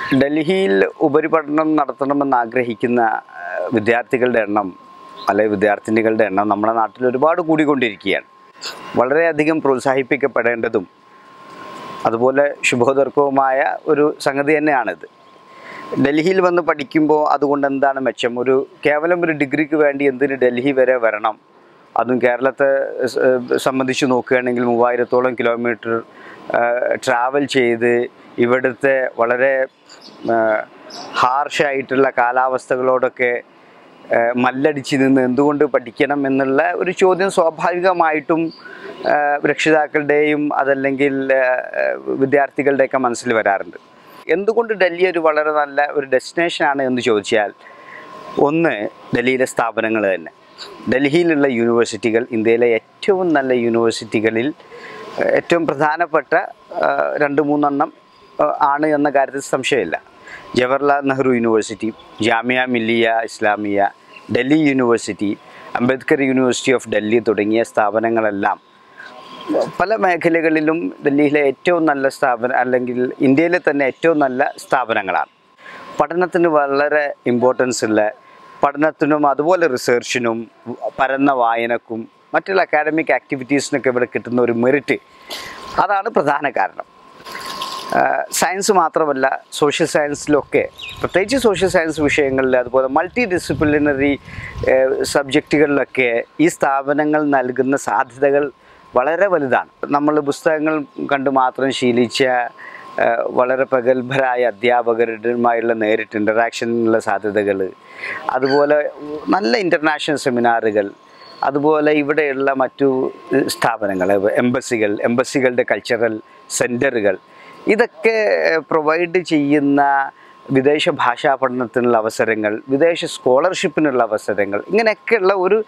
ഡൽഹിയിൽ ഉപരിപഠനം നടത്തണമെന്ന് ആഗ്രഹിക്കുന്ന ആ, വിദ്യാർത്ഥികളുടെ എണ്ണം അല്ലെങ്കിൽ വിദ്യാർത്ഥിനികളുടെ എണ്ണം നമ്മുടെ നാട്ടിൽ ഒരുപാട് കൂടിക്കൊണ്ടിരിക്കുകയാണ് വളരെയധികം പ്രോത്സാഹിപ്പിക്കപ്പെടേണ്ടതും അതുപോലെ ശുഭോദർക്കവുമായ ഒരു സംഗതി തന്നെയാണിത് ഡൽഹിയിൽ വന്ന് പഠിക്കുമ്പോൾ അതുകൊണ്ട് എന്താണ് മെച്ചം ഒരു കേവലം ഒരു ഡിഗ്രിക്ക് വേണ്ടി എന്തിന് ഡൽഹി വരെ വരണം അതും കേരളത്തെ സ്- ഏഹ് സംബന്ധിച്ച് നോക്കുകയാണെങ്കിൽ മൂവായിരത്തോളം കിലോമീറ്റർ ട്രാവൽ ചെയ്ത് ഇവിടുത്തെ വളരെ ഹാർഷായിട്ടുള്ള കാലാവസ്ഥകളോടൊക്കെ ഏഹ് മല്ലടിച്ച് നിന്ന് എന്തുകൊണ്ട് പഠിക്കണം എന്നുള്ള ഒരു ചോദ്യം സ്വാഭാവികമായിട്ടും ഏഹ് രക്ഷിതാക്കളുടെയും അതല്ലെങ്കിൽ ഏഹ് വിദ്യാർത്ഥികളുടെയൊക്കെ മനസ്സിൽ വരാറുണ്ട് എന്തുകൊണ്ട് ഡൽഹി ഒരു വളരെ നല്ല ഒരു ഡെസ്റ്റിനേഷനാണ് എന്ന് ചോദിച്ചാൽ ഒന്ന് ഡൽഹിയിലെ സ്ഥാപനങ്ങൾ തന്നെ ഡൽഹിയിലുള്ള യൂണിവേഴ്സിറ്റികൾ ഇന്ത്യയിലെ ഏറ്റവും നല്ല യൂണിവേഴ്സിറ്റികളിൽ ഏഹ് ഏറ്റവും പ്രധാനപ്പെട്ട ഏഹ് രണ്ട് മൂന്നെണ്ണം ഏഹ് ആണ് എന്ന കാര്യത്തിൽ സംശയമില്ല Jawaharlal Nehru university Jamia Millia Islamia Delhi university Ambedkar university of Delhi തുടങ്ങിയ സ്ഥാപനങ്ങളെല്ലാം പല മേഖലകളിലും ഡൽഹിയിലെ ഏറ്റവും നല്ല സ്ഥാപനം അല്ലെങ്കിൽ ഇന്ത്യയിലെ തന്നെ ഏറ്റവും നല്ല സ്ഥാപനങ്ങളാണ് പഠനത്തിന് വളരെ ഇമ്പോർട്ടൻസ് ഉള്ള പഠനത്തിനും അതുപോലെ റിസർച്ചിനും പരന്ന വായനക്കും മറ്റുള്ള അക്കാഡമിക് ആക്ടിവിറ്റീസിനൊക്കെ ഇവിടെ കിട്ടുന്ന ഒരു മെറിറ്റ് അതാണ് പ്രധാന കാരണം സയൻസ് മാത്രമല്ല സോഷ്യൽ സയൻസിലൊക്കെ പ്രത്യേകിച്ച് സോഷ്യൽ സയൻസ് വിഷയങ്ങളിൽ അതുപോലെ മൾട്ടി ഡിസിപ്ലിനറി സബ്ജക്റ്റുകളിലൊക്കെ ഈ സ്ഥാപനങ്ങൾ നൽകുന്ന സാധ്യതകൾ വളരെ വലുതാണ് നമ്മൾ പുസ്തകങ്ങൾ കണ്ട് മാത്രം ശീലിച്ച ഏഹ്, വളരെ പ്രഗത്ഭരായ അധ്യാപകരുമായുള്ള നേരിട്ട് ഇൻ്ററാക്ഷനുള്ള സാധ്യതകൾ അതുപോലെ നല്ല ഇൻ്റർനാഷണൽ സെമിനാറുകൾ അതുപോലെ ഇവിടെയുള്ള മറ്റു ഏഹ്, സ്ഥാപനങ്ങൾ എംബസികൾ എംബസികളുടെ കൾച്ചറൽ സെൻറ്ററുകൾ ഇതൊക്കെ പ്രൊവൈഡ് ചെയ്യുന്ന വിദേശ ഭാഷാ പഠനത്തിനുള്ള അവസരങ്ങൾ വിദേശ സ്കോളർഷിപ്പിനുള്ള അവസരങ്ങൾ ഇങ്ങനെയൊക്കെയുള്ള ഒരു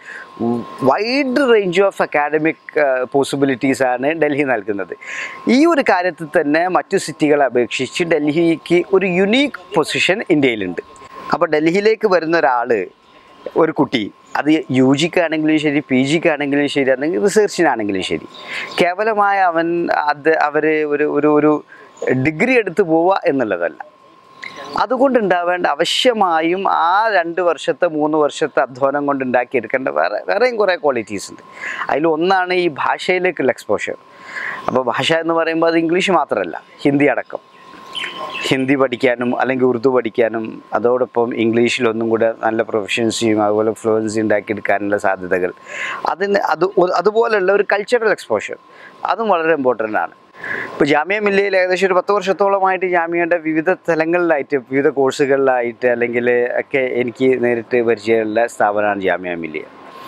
വൈഡ് റേഞ്ച് ഓഫ് അക്കാഡമിക് പോസിബിലിറ്റീസാണ് ഡൽഹി നൽകുന്നത് ഈ ഒരു കാര്യത്തിൽ തന്നെ മറ്റു സിറ്റികളെ അപേക്ഷിച്ച് ഡൽഹിക്ക് ഒരു യുണീക്ക് പൊസിഷൻ ഇന്ത്യയിലുണ്ട് അപ്പോൾ ഡൽഹിയിലേക്ക് വരുന്ന ഒരാൾ ഒരു കുട്ടി അത് യു ജിക്കാണെങ്കിലും ശരി പി ജിക്കാണെങ്കിലും ശരി അല്ലെങ്കിൽ റിസർച്ചിനാണെങ്കിലും ശരി കേവലമായ അവൻ അത് അവർ ഒരു ഒരു ഒരു ഡിഗ്രി എടുത്ത് പോവുക എന്നുള്ളതല്ല അതുകൊണ്ട് ഉണ്ടാവേണ്ട ആവശ്യമായും ആ രണ്ട് വർഷത്തെ മൂന്ന് വർഷത്തെ അധ്വാനം കൊണ്ട് ഉണ്ടാക്കിയെടുക്കേണ്ട വേറെ വേറെയും കുറേ ക്വാളിറ്റീസ് ഉണ്ട് അതിൽ ഒന്നാണ് ഈ ഭാഷയിലേക്കുള്ള എക്സ്പോഷർ അപ്പോൾ ഭാഷ എന്ന് പറയുമ്പോൾ അത് ഇംഗ്ലീഷ് മാത്രമല്ല ഹിന്ദി അടക്കം ഹിന്ദി പഠിക്കാനും അല്ലെങ്കിൽ ഉറുദു പഠിക്കാനും അതോടൊപ്പം ഇംഗ്ലീഷിലൊന്നും കൂടെ നല്ല പ്രൊഫഷൻസിയും അതുപോലെ ഫ്ലുവൻസി ഉണ്ടാക്കിയെടുക്കാനുള്ള സാധ്യതകൾ അതിന് അത് ഒ- അതുപോലെയുള്ള ഒരു കൾച്ചറൽ എക്സ്പോഷർ അതും വളരെ ഇമ്പോർട്ടൻ്റ് ആണ് ഇപ്പോൾ ജാമ്യ മില്ലയിൽ ഏകദേശം ഒരു പത്ത് വർഷത്തോളമായിട്ട് ജാമ്യയുടെ വിവിധ തലങ്ങളിലായിട്ട് വിവിധ കോഴ്സുകളിലായിട്ട് അല്ലെങ്കിൽ ഒക്കെ എനിക്ക് നേരിട്ട് പരിചയമുള്ള സ്ഥാപനമാണ് ജാമ്യ മില്ലിയ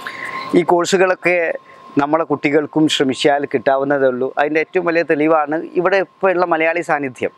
ഈ കോഴ്സുകളൊക്കെ നമ്മളെ കുട്ടികൾക്കും ശ്രമിച്ചാൽ കിട്ടാവുന്നതേ ഉള്ളൂ അതിൻ്റെ ഏറ്റവും വലിയ തെളിവാണ് ഇവിടെ ഇപ്പോൾ ഉള്ള മലയാളി സാന്നിധ്യം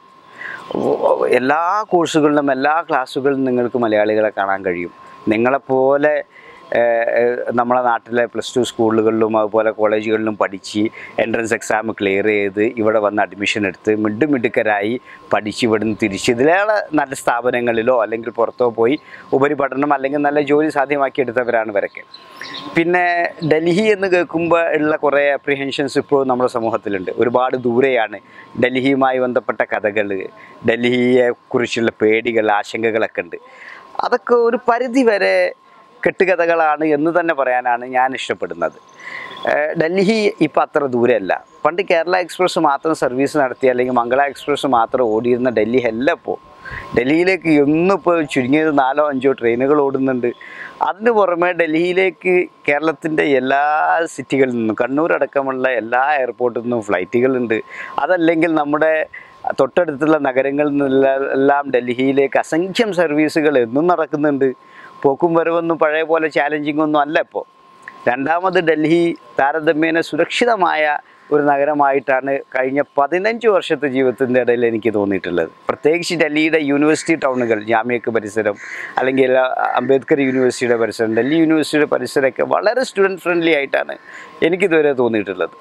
ഓ- എല്ലാ കോഴ്സുകളിലും എല്ലാ ക്ലാസ്സുകളിലും നിങ്ങൾക്ക് മലയാളികളെ കാണാൻ കഴിയും നിങ്ങളെപ്പോലെ ഏഹ്, ഏഹ്, നമ്മളെ നാട്ടിലെ പ്ലസ് ടു സ്കൂളുകളിലും അതുപോലെ കോളേജുകളിലും പഠിച്ച് എൻട്രൻസ് എക്സാം ക്ലിയർ ചെയ്ത് ഇവിടെ വന്ന് അഡ്മിഷൻ എടുത്ത് മിഡ് മിടുക്കരായി പഠിച്ച് ഇവിടുന്ന് തിരിച്ച് ഇതിലേറെ നല്ല സ്ഥാപനങ്ങളിലോ അല്ലെങ്കിൽ പുറത്തോ പോയി ഉപരിപഠനം അല്ലെങ്കിൽ നല്ല ജോലി സാധ്യമാക്കി എടുത്തവരാണ് ഇവരൊക്കെ പിന്നെ ഡൽഹി എന്ന് കേൾക്കുമ്പോൾ ഉള്ള കുറേ അപ്രിഹെൻഷൻസ് ഇപ്പോൾ നമ്മുടെ സമൂഹത്തിലുണ്ട് ഒരുപാട് ദൂരെയാണ് ഡൽഹിയുമായി ബന്ധപ്പെട്ട കഥകൾ ഡൽഹിയെ കുറിച്ചുള്ള പേടികൾ ആശങ്കകളൊക്കെ ഉണ്ട് അതൊക്കെ ഒരു പരിധി വരെ കെട്ടുകഥകളാണ് എന്ന് തന്നെ പറയാനാണ് ഞാൻ ഇഷ്ടപ്പെടുന്നത് ഏഹ് ഡൽഹി ഇപ്പം അത്ര ദൂരമല്ല പണ്ട് കേരള എക്സ്പ്രസ് മാത്രം സർവീസ് നടത്തിയ അല്ലെങ്കിൽ മംഗള എക്സ്പ്രസ് മാത്രം ഓടിയിരുന്ന ഡൽഹി അല്ല ഇപ്പോൾ ഡൽഹിയിലേക്ക് ഇന്നിപ്പോൾ ചുരുങ്ങിയത് നാലോ അഞ്ചോ ട്രെയിനുകൾ ഓടുന്നുണ്ട് അതിന് പുറമെ ഡൽഹിയിലേക്ക് കേരളത്തിൻ്റെ എല്ലാ സിറ്റികളിൽ നിന്നും കണ്ണൂർ അടക്കമുള്ള എല്ലാ എയർപോർട്ടിൽ നിന്നും ഫ്ലൈറ്റുകളുണ്ട് അതല്ലെങ്കിൽ നമ്മുടെ തൊട്ടടുത്തുള്ള നഗരങ്ങളിൽ നിന്നുള്ള എല്ലാം ഡൽഹിയിലേക്ക് അസംഖ്യം സർവീസുകൾ എന്നും നടക്കുന്നുണ്ട് പോക്കും വരവൊന്നും പഴയ പോലെ ചാലഞ്ചിങ് ഒന്നും അല്ല ഇപ്പോൾ രണ്ടാമത് ഡൽഹി താരതമ്യേന സുരക്ഷിതമായ ഒരു നഗരമായിട്ടാണ് കഴിഞ്ഞ പതിനഞ്ച് വർഷത്തെ ജീവിതത്തിൻ്റെ ഇടയിൽ എനിക്ക് തോന്നിയിട്ടുള്ളത് പ്രത്യേകിച്ച് ഡൽഹിയുടെ യൂണിവേഴ്സിറ്റി ടൗണുകൾ ജാമ്യക്ക് പരിസരം അല്ലെങ്കിൽ അംബേദ്കർ യൂണിവേഴ്സിറ്റിയുടെ പരിസരം ഡൽഹി യൂണിവേഴ്സിറ്റിയുടെ പരിസരമൊക്കെ വളരെ സ്റ്റുഡൻറ്റ് ഫ്രണ്ട്ലി ആയിട്ടാണ് എനിക്കിതുവരെ തോന്നിയിട്ടുള്ളത്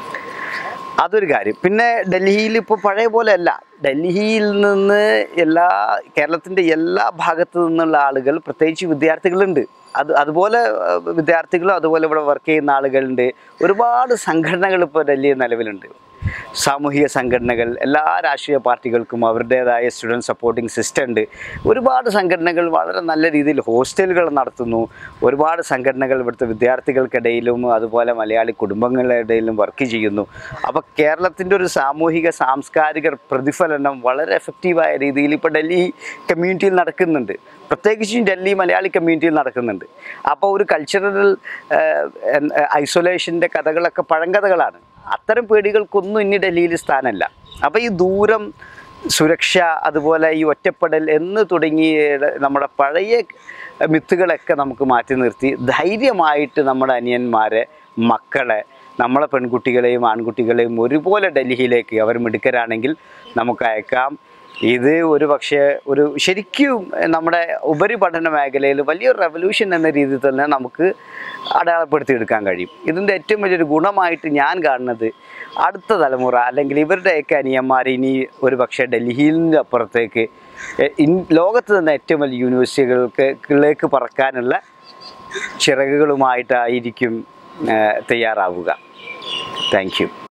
അതൊരു കാര്യം പിന്നെ ഡൽഹിയിൽ ഇപ്പോൾ പഴയ പോലെ അല്ല ഡൽഹിയിൽ നിന്ന് എല്ലാ കേരളത്തിൻ്റെ എല്ലാ ഭാഗത്തു നിന്നുള്ള ആളുകൾ പ്രത്യേകിച്ച് വിദ്യാർത്ഥികളുണ്ട് അത് അതുപോലെ ഏഹ്, വിദ്യാർത്ഥികളും അതുപോലെ ഇവിടെ വർക്ക് ചെയ്യുന്ന ആളുകളുണ്ട് ഒരുപാട് സംഘടനകൾ ഇപ്പോൾ ഡൽഹിയിൽ നിലവിലുണ്ട് സാമൂഹിക സംഘടനകൾ എല്ലാ രാഷ്ട്രീയ പാർട്ടികൾക്കും അവരുടേതായ സ്റ്റുഡൻറ് സപ്പോർട്ടിംഗ് സിസ്റ്റം ഉണ്ട് ഒരുപാട് സംഘടനകൾ വളരെ നല്ല രീതിയിൽ ഹോസ്റ്റലുകൾ നടത്തുന്നു ഒരുപാട് സംഘടനകൾ ഇവിടുത്തെ വിദ്യാർത്ഥികൾക്കിടയിലും അതുപോലെ മലയാളി കുടുംബങ്ങളുടെ ഇടയിലും വർക്ക് ചെയ്യുന്നു അപ്പോൾ കേരളത്തിൻ്റെ ഒരു സാമൂഹിക സാംസ്കാരിക പ്രതിഫലനം വളരെ എഫക്റ്റീവായ രീതിയിൽ ഇപ്പോൾ ഡൽഹി കമ്മ്യൂണിറ്റിയിൽ നടക്കുന്നുണ്ട് പ്രത്യേകിച്ചും ഡൽഹി മലയാളി കമ്മ്യൂണിറ്റിയിൽ നടക്കുന്നുണ്ട് അപ്പോൾ ഒരു കൾച്ചറൽ ഐസൊലേഷൻ്റെ കഥകളൊക്കെ പഴങ്കഥകളാണ് അത്തരം പേടികൾക്കൊന്നും ഇനി ഡൽഹിയിൽ സ്ഥാനമല്ല അപ്പോൾ ഈ ദൂരം സുരക്ഷ അതുപോലെ ഈ ഒറ്റപ്പെടൽ എന്ന് തുടങ്ങിയ നമ്മുടെ പഴയ മിത്തുകളൊക്കെ നമുക്ക് മാറ്റി നിർത്തി ധൈര്യമായിട്ട് നമ്മുടെ അനിയന്മാരെ മക്കളെ നമ്മളെ പെൺകുട്ടികളെയും ആൺകുട്ടികളെയും ഒരുപോലെ ഡൽഹിയിലേക്ക് അവർ മിടുക്കരാണെങ്കിൽ നമുക്ക് അയക്കാം ഇത് ഒരു പക്ഷേ ഒരു ശരിക്കും നമ്മുടെ ഉപരിപഠന മേഖലയിൽ വലിയൊരു റെവല്യൂഷൻ എന്ന രീതിയിൽ തന്നെ നമുക്ക് അടയാളപ്പെടുത്തിയെടുക്കാൻ കഴിയും ഇതിൻ്റെ ഏറ്റവും വലിയൊരു ഗുണമായിട്ട് ഞാൻ കാണുന്നത് അടുത്ത തലമുറ അല്ലെങ്കിൽ ഇവരുടെയൊക്കെ അനിയന്മാർ ഇനി ഒരു പക്ഷേ ഡൽഹിയിൻ്റെ അപ്പുറത്തേക്ക് എ- ഇൻ- ലോകത്ത് തന്നെ ഏറ്റവും വലിയ യൂണിവേഴ്സിറ്റികൾക്ക് പറക്കാനുള്ള ചിറകുകളുമായിട്ടായിരിക്കും ഏഹ്, തയ്യാറാവുക താങ്ക് യു